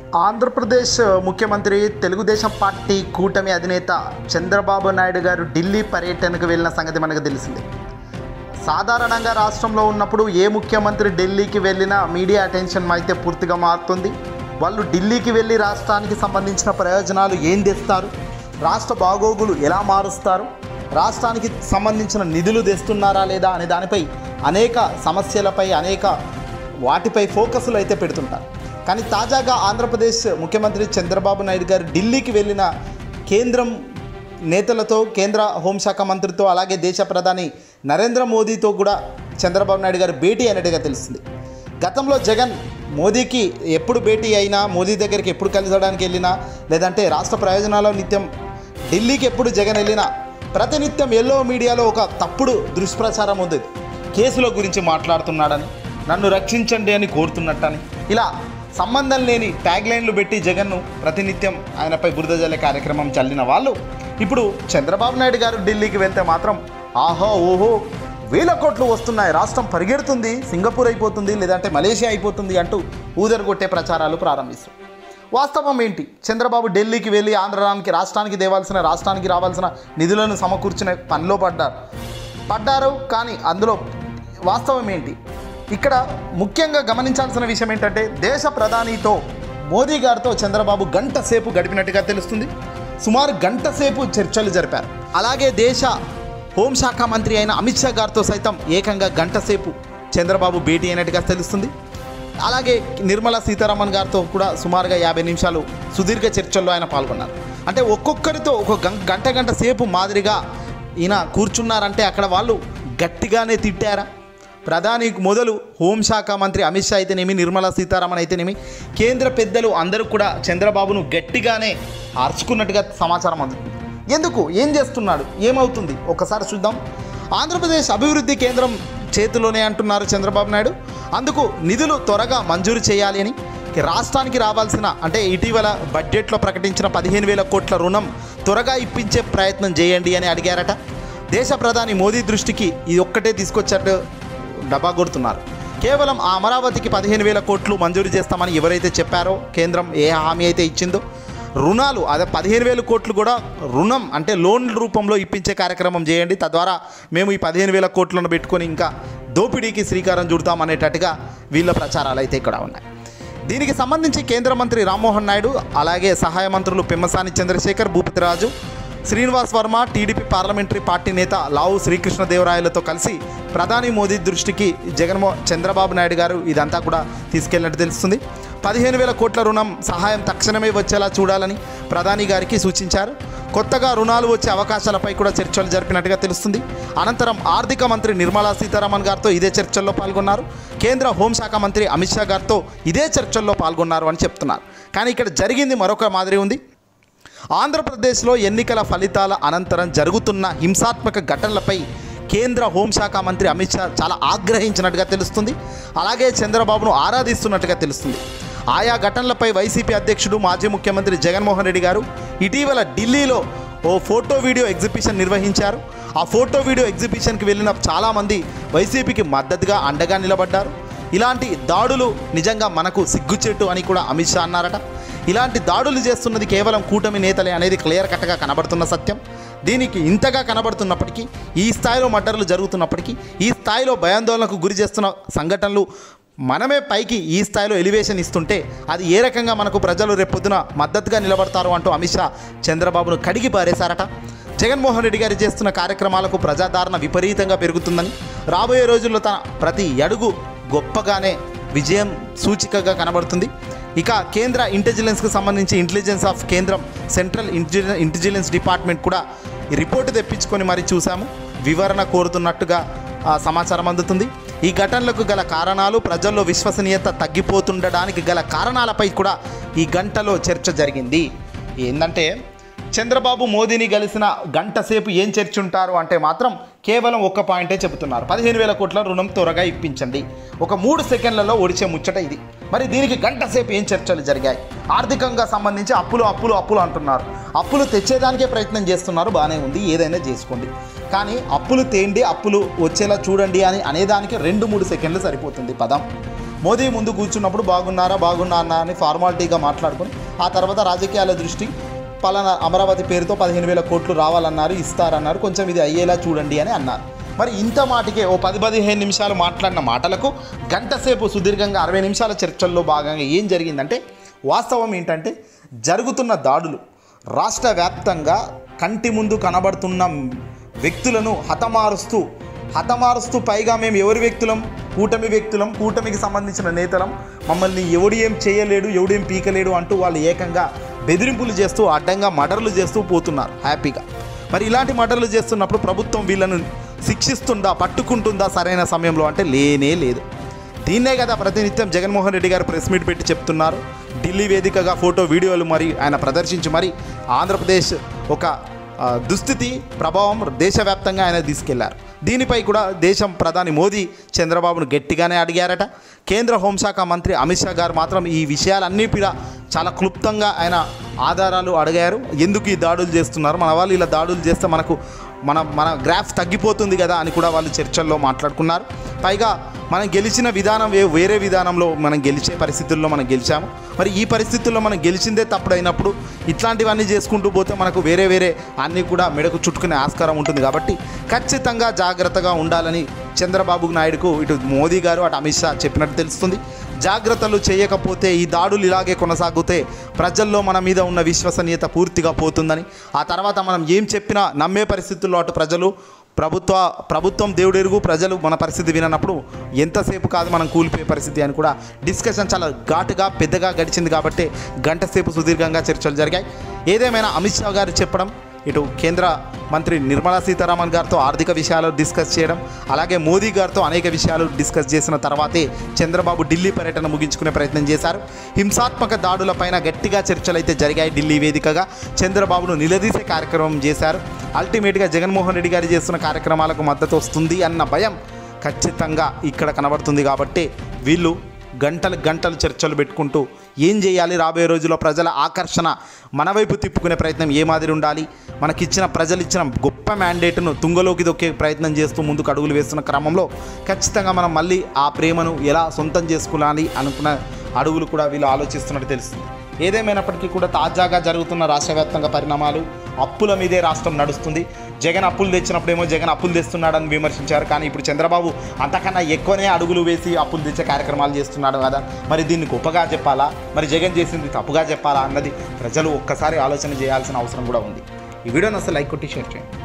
ఆంధ్రప్రదేశ్ ముఖ్యమంత్రి తెలుగుదేశం పార్టీ కూటమి అధినేత చంద్రబాబు నాయుడు గారు ఢిల్లీ పర్యటనకు వెళ్ళిన సంగతి మనకు తెలిసిందే సాధారణంగా రాష్ట్రంలో ఉన్నప్పుడు ఏ ముఖ్యమంత్రి ఢిల్లీకి వెళ్ళినా మీడియా అటెన్షన్ అయితే పూర్తిగా మారుతుంది వాళ్ళు ఢిల్లీకి వెళ్ళి రాష్ట్రానికి సంబంధించిన ప్రయోజనాలు ఏం తెస్తారు రాష్ట్ర బాగోగులు ఎలా మారుస్తారు రాష్ట్రానికి సంబంధించిన నిధులు తెస్తున్నారా లేదా అనే దానిపై అనేక సమస్యలపై అనేక వాటిపై ఫోకస్లు అయితే పెడుతుంటారు కానీ తాజాగా ఆంధ్రప్రదేశ్ ముఖ్యమంత్రి చంద్రబాబు నాయుడు గారు ఢిల్లీకి వెళ్ళిన కేంద్రం నేతలతో కేంద్ర హోంశాఖ మంత్రితో అలాగే దేశ ప్రధాని నరేంద్ర మోదీతో కూడా చంద్రబాబు నాయుడు గారు భేటీ అయినట్టుగా తెలుస్తుంది గతంలో జగన్ మోదీకి ఎప్పుడు భేటీ అయినా మోదీ దగ్గరికి ఎప్పుడు కలిసడానికి వెళ్ళినా లేదంటే రాష్ట్ర ప్రయోజనాల నిత్యం ఢిల్లీకి ఎప్పుడు జగన్ వెళ్ళినా ప్రతినిత్యం ఎల్లో మీడియాలో ఒక తప్పుడు దుష్ప్రచారం ఉంది కేసుల గురించి మాట్లాడుతున్నాడని నన్ను రక్షించండి అని కోరుతున్నట్టని ఇలా సంబంధం లేని ట్యాగ్ లైన్లు పెట్టి జగన్ను ప్రతినిత్యం ఆయనపై బురద జల్లే కార్యక్రమం చల్లిన వాళ్ళు ఇప్పుడు చంద్రబాబు నాయుడు గారు ఢిల్లీకి వెళ్తే మాత్రం ఆహో ఓహో వేల కోట్లు వస్తున్నాయి రాష్ట్రం పరిగెడుతుంది సింగపూర్ అయిపోతుంది లేదంటే మలేషియా అయిపోతుంది అంటూ ఊదరు కొట్టే ప్రచారాలు ప్రారంభిస్తారు వాస్తవం ఏంటి చంద్రబాబు ఢిల్లీకి వెళ్ళి ఆంధ్రానికి రాష్ట్రానికి దేవాల్సిన రాష్ట్రానికి రావాల్సిన నిధులను సమకూర్చిన పనిలో పడ్డారు పడ్డారు కానీ అందులో వాస్తవం ఏంటి ఇక్కడ ముఖ్యంగా గమనించాల్సిన విషయం ఏంటంటే దేశ ప్రధానితో మోదీ గారితో చంద్రబాబు గంట సేపు గడిపినట్టుగా తెలుస్తుంది సుమారు గంట సేపు చర్చలు జరిపారు అలాగే దేశ హోంశాఖ మంత్రి అయిన అమిత్ షా గారితో సైతం ఏకంగా గంట సేపు చంద్రబాబు భేటీ అయినట్టుగా తెలుస్తుంది అలాగే నిర్మలా సీతారామన్ గారితో కూడా సుమారుగా యాభై నిమిషాలు సుదీర్ఘ చర్చల్లో ఆయన పాల్గొన్నారు అంటే ఒక్కొక్కరితో ఒక గం- గంట గంట సేపు మాదిరిగా ఈయన కూర్చున్నారంటే అక్కడ వాళ్ళు గట్టిగానే తిట్టారా ప్రధాని మొదలు హోంశాఖ మంత్రి అమిత్ షా అయితేనేమి నిర్మలా సీతారామన్ అయితేనేమి కేంద్ర పెద్దలు అందరూ కూడా చంద్రబాబును గట్టిగానే ఆర్చుకున్నట్టుగా సమాచారం అందుతుంది ఎందుకు ఏం చేస్తున్నాడు ఏమవుతుంది ఒకసారి చూద్దాం ఆంధ్రప్రదేశ్ అభివృద్ధి కేంద్రం చేతిలోనే అంటున్నారు చంద్రబాబు నాయుడు అందుకు నిధులు త్వరగా మంజూరు చేయాలి అని రాష్ట్రానికి రావాల్సిన అంటే ఇటీవల బడ్జెట్లో ప్రకటించిన పదిహేను వేల కోట్ల రుణం త్వరగా ఇప్పించే ప్రయత్నం చేయండి అని అడిగారట దేశ ప్రధాని మోదీ దృష్టికి ఇది ఒక్కటే తీసుకొచ్చారు డబ్బా కొడుతున్నారు కేవలం ఆ అమరావతికి పదిహేను వేల కోట్లు మంజూరు చేస్తామని ఎవరైతే చెప్పారో కేంద్రం ఏ హామీ అయితే ఇచ్చిందో రుణాలు అదే పదిహేను వేల కోట్లు కూడా రుణం అంటే లోన్ రూపంలో ఇప్పించే కార్యక్రమం చేయండి తద్వారా మేము ఈ పదిహేను వేల కోట్లను పెట్టుకొని ఇంకా దోపిడీకి శ్రీకారం చుడతాం అనేటట్టుగా వీళ్ళ ప్రచారాలు అయితే ఇక్కడ ఉన్నాయి దీనికి సంబంధించి కేంద్ర మంత్రి రామ్మోహన్ నాయుడు అలాగే సహాయ మంత్రులు Pemmasani Chandrasekhar Bhupathiraju Srinivas Varma TDP parliamentary party నేత లావు శ్రీకృష్ణదేవరాయలతో కలిసి ప్రధాని మోదీ దృష్టికి జగన్మో చంద్రబాబు నాయుడు గారు ఇదంతా కూడా తీసుకెళ్ళినట్టు తెలుస్తుంది పదిహేను వేల కోట్ల రుణం సహాయం తక్షణమే వచ్చేలా చూడాలని ప్రధాని గారికి సూచించారు కొత్తగా రుణాలు వచ్చే అవకాశాలపై కూడా చర్చలు జరిపినట్టుగా తెలుస్తుంది అనంతరం ఆర్థిక మంత్రి నిర్మలా సీతారామన్ గారితో ఇదే చర్చల్లో పాల్గొన్నారు కేంద్ర హోంశాఖ మంత్రి అమిత్ షా గారితో ఇదే చర్చల్లో పాల్గొన్నారు అని చెప్తున్నారు కానీ ఇక్కడ జరిగింది మరొక మాదిరి ఉంది ఆంధ్రప్రదేశ్లో ఎన్నికల ఫలితాల అనంతరం జరుగుతున్న హింసాత్మక ఘటనలపై కేంద్ర హోంశాఖ మంత్రి అమిత్ షా చాలా ఆగ్రహించినట్టుగా తెలుస్తుంది అలాగే చంద్రబాబును ఆరాధిస్తున్నట్టుగా తెలుస్తుంది ఆయా ఘటనలపై వైసీపీ అధ్యక్షుడు మాజీ ముఖ్యమంత్రి జగన్మోహన్ రెడ్డి గారు ఇటీవల ఢిల్లీలో ఓ ఫోటో వీడియో ఎగ్జిబిషన్ నిర్వహించారు ఆ ఫోటో వీడియో ఎగ్జిబిషన్కి వెళ్ళిన చాలామంది వైసీపీకి మద్దతుగా అండగా నిలబడ్డారు ఇలాంటి దాడులు నిజంగా మనకు సిగ్గుచెట్టు అని కూడా అమిత్ షా అన్నారట ఇలాంటి దాడులు చేస్తున్నది కేవలం కూటమి నేతలే అనేది క్లియర్ కట్గా కనబడుతున్న సత్యం దీనికి ఇంతగా కనబడుతున్నప్పటికీ ఈ స్థాయిలో మర్డర్లు జరుగుతున్నప్పటికీ ఈ స్థాయిలో భయాందోళనకు గురి చేస్తున్న సంఘటనలు మనమే పైకి ఈ స్థాయిలో ఎలివేషన్ ఇస్తుంటే అది ఏ రకంగా మనకు ప్రజలు రేపొద్దున మద్దతుగా నిలబడతారు అంటూ అమిత్ షా చంద్రబాబును కడిగి పారేశారట జగన్మోహన్ రెడ్డి గారు చేస్తున్న కార్యక్రమాలకు ప్రజాదరణ విపరీతంగా పెరుగుతుందని రాబోయే రోజుల్లో తన ప్రతి అడుగు గొప్పగానే విజయం సూచికగా కనబడుతుంది ఇక కేంద్ర ఇంటెలిజెన్స్కి సంబంధించి ఇంటెలిజెన్స్ ఆఫ్ కేంద్రం సెంట్రల్ ఇంటెలిజెన్స్ ఇంటెలిజెన్స్ డిపార్ట్మెంట్ కూడా ఈ రిపోర్టు తెప్పించుకొని మరి చూసాము వివరణ కోరుతున్నట్టుగా ఆ, సమాచారం అందుతుంది ఈ ఘటనలకు గల కారణాలు ప్రజల్లో విశ్వసనీయత తగ్గిపోతుండడానికి గల కారణాలపై కూడా ఈ గంటలో చర్చ జరిగింది ఏంటంటే చంద్రబాబు మోదీని కలిసిన గంట సేపు ఏం చర్చుంటారు అంటే మాత్రం కేవలం ఒక్క పాయింటే చెబుతున్నారు పదిహేను వేల కోట్ల రుణం త్వరగా ఇప్పించండి ఒక మూడు సెకండ్లలో ఒడిచే ముచ్చట ఇది మరి దీనికి గంట సేపు ఏం చర్చలు జరిగాయి ఆర్థికంగా సంబంధించి అప్పులు అప్పులు అప్పులు అంటున్నారు అప్పులు తెచ్చేదానికే ప్రయత్నం చేస్తున్నారు బాగానే ఉంది ఏదైనా చేసుకోండి కానీ అప్పులు తేండి అప్పులు వచ్చేలా చూడండి అని అనేదానికి రెండు మూడు సెకండ్లు సరిపోతుంది పదం మోదీ ముందు కూర్చున్నప్పుడు బాగున్నారా బాగున్నా అని ఫార్మాలిటీగా మాట్లాడుకొని ఆ తర్వాత రాజకీయాల దృష్టి పలానా అమరావతి పేరుతో పదిహేను వేల కోట్లు రావాలన్నారు ఇస్తారన్నారు కొంచెం ఇది అయ్యేలా చూడండి అని అన్నారు మరి ఇంత మాటికే ఓ పది పదిహేను నిమిషాలు మాట్లాడిన మాటలకు గంట సేపు సుదీర్ఘంగా అరవై నిమిషాల చర్చల్లో భాగంగా ఏం జరిగిందంటే వాస్తవం ఏంటంటే జరుగుతున్న దాడులు రాష్ట్ర వ్యాప్తంగా కంటి ముందు కనబడుతున్న వ్యక్తులను హతమారుస్తూ హతమారుస్తూ పైగా మేము ఎవరి వ్యక్తులం కూటమి వ్యక్తులం కూటమికి సంబంధించిన నేతలం మమ్మల్ని ఎవడు ఏం చేయలేడు ఎవడేం పీకలేడు అంటూ వాళ్ళు ఏకంగా బెదిరింపులు చేస్తూ అడ్డంగా మర్డర్లు చేస్తూ పోతున్నారు హ్యాపీగా మరి ఇలాంటి మర్డర్లు చేస్తున్నప్పుడు ప్రభుత్వం వీళ్ళను శిక్షిస్తుందా పట్టుకుంటుందా సరైన సమయంలో అంటే లేనే లేదు దీన్నే కదా ప్రతినిత్యం జగన్మోహన్ రెడ్డి గారు ప్రెస్ మీట్ పెట్టి చెప్తున్నారు ఢిల్లీ వేదికగా ఫోటో వీడియోలు మరి ఆయన ప్రదర్శించి మరి ఆంధ్రప్రదేశ్ ఒక ఆ, దుస్థితి ప్రభావం దేశవ్యాప్తంగా ఆయన తీసుకెళ్లారు దీనిపై కూడా దేశం ప్రధాని మోదీ చంద్రబాబును గట్టిగానే అడిగారట కేంద్ర హోంశాఖ మంత్రి అమిత్ షా గారు మాత్రం ఈ విషయాలన్నీ కూడా చాలా క్లుప్తంగా ఆయన ఆధారాలు అడిగారు ఎందుకు ఈ దాడులు చేస్తున్నారు మన వాళ్ళు ఇలా దాడులు చేస్తే మనకు మన మన గ్రాఫ్ తగ్గిపోతుంది కదా అని కూడా వాళ్ళు చర్చల్లో మాట్లాడుకున్నారు పైగా మనం గెలిచిన విధానం వే వేరే విధానంలో మనం గెలిచే పరిస్థితుల్లో మనం గెలిచాము మరి ఈ పరిస్థితుల్లో మనం గెలిచిందే తప్పుడైనప్పుడు ఇట్లాంటివన్నీ చేసుకుంటూ పోతే మనకు వేరే వేరే అన్నీ కూడా మెడకు చుట్టుకునే ఆస్కారం ఉంటుంది కాబట్టి ఖచ్చితంగా జాగ్రత్తగా ఉండాలని చంద్రబాబు నాయుడుకు ఇటు మోదీ గారు అటు అమిత్ షా చెప్పినట్టు తెలుస్తుంది జాగ్రత్తలు చేయకపోతే ఈ దాడులు ఇలాగే కొనసాగితే ప్రజల్లో మన మీద ఉన్న విశ్వసనీయత పూర్తిగా పోతుందని ఆ తర్వాత మనం ఏం చెప్పినా నమ్మే పరిస్థితుల్లో అటు ప్రజలు ప్రభుత్వ ప్రభుత్వం దేవుడెరుగు ప్రజలు మన పరిస్థితి విననప్పుడు ఎంతసేపు కాదు మనం కూలిపోయే పరిస్థితి అని కూడా డిస్కషన్ చాలా ఘాటుగా పెద్దగా గడిచింది కాబట్టి గంట సేపు సుదీర్ఘంగా చర్చలు జరిగాయి ఏదేమైనా అమిత్ షా గారు చెప్పడం ఇటు కేంద్ర మంత్రి నిర్మలా సీతారామన్ గారితో ఆర్థిక విషయాలు డిస్కస్ చేయడం అలాగే మోదీ గారితో అనేక విషయాలు డిస్కస్ చేసిన తర్వాతే చంద్రబాబు ఢిల్లీ పర్యటన ముగించుకునే ప్రయత్నం చేశారు హింసాత్మక దాడులపైన గట్టిగా చర్చలు అయితే జరిగాయి ఢిల్లీ వేదికగా చంద్రబాబును నిలదీసే కార్యక్రమం చేశారు అల్టిమేట్గా జగన్మోహన్ రెడ్డి గారు చేస్తున్న కార్యక్రమాలకు మద్దతు వస్తుంది అన్న భయం ఖచ్చితంగా ఇక్కడ కనబడుతుంది కాబట్టి వీళ్ళు గంటలు గంటలు చర్చలు పెట్టుకుంటూ ఏం చేయాలి రాబోయే రోజుల్లో ప్రజల ఆకర్షణ మన వైపు తిప్పుకునే ప్రయత్నం ఏ మాదిరి ఉండాలి మనకిచ్చిన ప్రజలు ఇచ్చిన గొప్ప మ్యాండేట్ను తుంగలోకి దొక్కే ప్రయత్నం చేస్తూ ముందుకు అడుగులు వేస్తున్న క్రమంలో ఖచ్చితంగా మనం మళ్ళీ ఆ ప్రేమను ఎలా సొంతం చేసుకోవాలి అనుకున్న అడుగులు కూడా వీళ్ళు ఆలోచిస్తున్నట్టు తెలుస్తుంది ఏదేమైనప్పటికీ కూడా తాజాగా జరుగుతున్న రాష్ట్ర వ్యాప్తంగా పరిణామాలు అప్పుల మీదే రాష్ట్రం నడుస్తుంది జగన్ అప్పులు తెచ్చినప్పుడేమో జగన్ అప్పులు తెస్తున్నాడని విమర్శించారు కానీ ఇప్పుడు చంద్రబాబు అంతకన్నా ఎక్కువనే అడుగులు వేసి అప్పులు తెచ్చే కార్యక్రమాలు చేస్తున్నాడు కదా మరి దీన్ని గొప్పగా చెప్పాలా మరి జగన్ చేసింది తప్పుగా చెప్పాలా అన్నది ప్రజలు ఒక్కసారి ఆలోచన చేయాల్సిన అవసరం కూడా ఉంది ఈ వీడియోని అసలు లైక్ కొట్టి షేర్ చేయండి